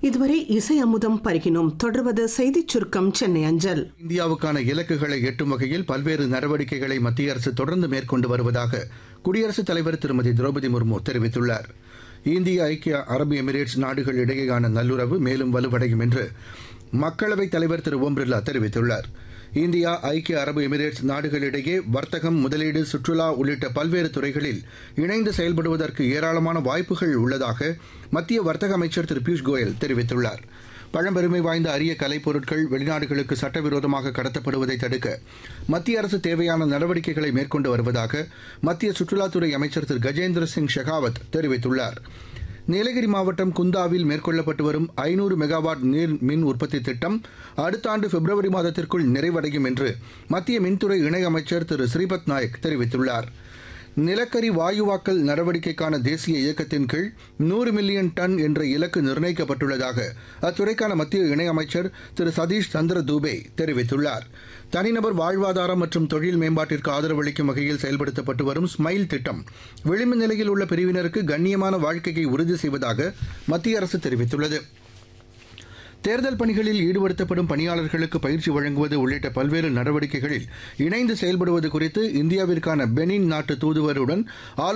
இதுவரை இசை அமுதம் பருகினோம் தொடர்வது செய்திச் சுருக்கம் சென்னை அஞ்சல் இந்தியாவுக்கான இலக்குகளை எட்டும் வகையில் பல்வேறு நடவடிக்கைகளை மத்திய அரசு தொடர்ந்து மேற்கொண்டு வருவதாக குடியரசுத் தலைவர் திருமதி திரௌபதி முர்மு தெரிவித்துள்ளார் இந்திய ஐக்கிய அரபு எமிரேட்ஸ் நாடுகள் இடையேயான நல்லுறவு மேலும் வலுவடையும் என்று மக்களவைத் தலைவர் திரு ஓம் பிர்லா தெரிவித்துள்ளார் இந்தியா ஐக்கிய அரபு எமிரேட்ஸ் நாடுகளிடையே வர்த்தகம் முதலீடு சுற்றுலா உள்ளிட்ட பல்வேறு துறைகளில் இணைந்து செயல்படுவதற்கு ஏராளமான வாய்ப்புகள் உள்ளதாக மத்திய வர்த்தக அமைச்சர் திரு பியூஷ் கோயல் தெரிவித்துள்ளார் பழம்பெருமை வாய்ந்த அரிய கலைப்பொருட்கள் வெளிநாடுகளுக்கு சட்டவிரோதமாக கடத்தப்படுவதை தடுக்க மத்திய அரசு தேவையான நடவடிக்கைகளை மேற்கொண்டு வருவதாக மத்திய சுற்றுலாத்துறை அமைச்சர் திரு கஜேந்திர சிங் ஷெகாவத் தெரிவித்துள்ளார் நீலகிரி மாவட்டம் குந்தாவில் மேற்கொள்ளப்பட்டு வரும் ஐநூறு மெகாவாட் நீர் மின் உற்பத்தி திட்டம் அடுத்த ஆண்டு பிப்ரவரி மாதத்திற்குள் நிறைவடையும் என்று மத்திய மின்துறை இணையமைச்சர் திரு ஸ்ரீபத் நாயக் தெரிவித்துள்ளார் நிலக்கரி வாயுவாக்கல் நடவடிக்கைக்கான தேசிய இயக்கத்தின் கீழ் நூறு மில்லியன் டன் என்ற இலக்கு நிர்ணயிக்கப்பட்டுள்ளதாக அத்துறைக்கான மத்திய இணையமைச்சர் திரு சதீஷ் சந்திர தூபே தெரிவித்துள்ளார் தனிநபர் வாழ்வாதாரம் மற்றும் தொழில் மேம்பாட்டிற்கு ஆதரவளிக்கும் வகையில் செயல்படுத்தப்பட்டு வரும் ஸ்மைல் திட்டம் விளிம்பு நிலையில் உள்ள பிரிவினருக்கு கண்ணியமான வாழ்க்கையை உறுதி செய்வதாக மத்திய அரசு தெரிவித்துள்ளது தேர்தல் பணிகளில் ஈடுபடுத்தப்படும் பணியாளர்களுக்கு பயிற்சி வழங்குவது உள்ளிட்ட பல்வேறு நடவடிக்கைகளில் இணைந்து செயல்படுவது குறித்து இந்தியாவிற்கான பெனின் நாட்டு தூதுவருடன்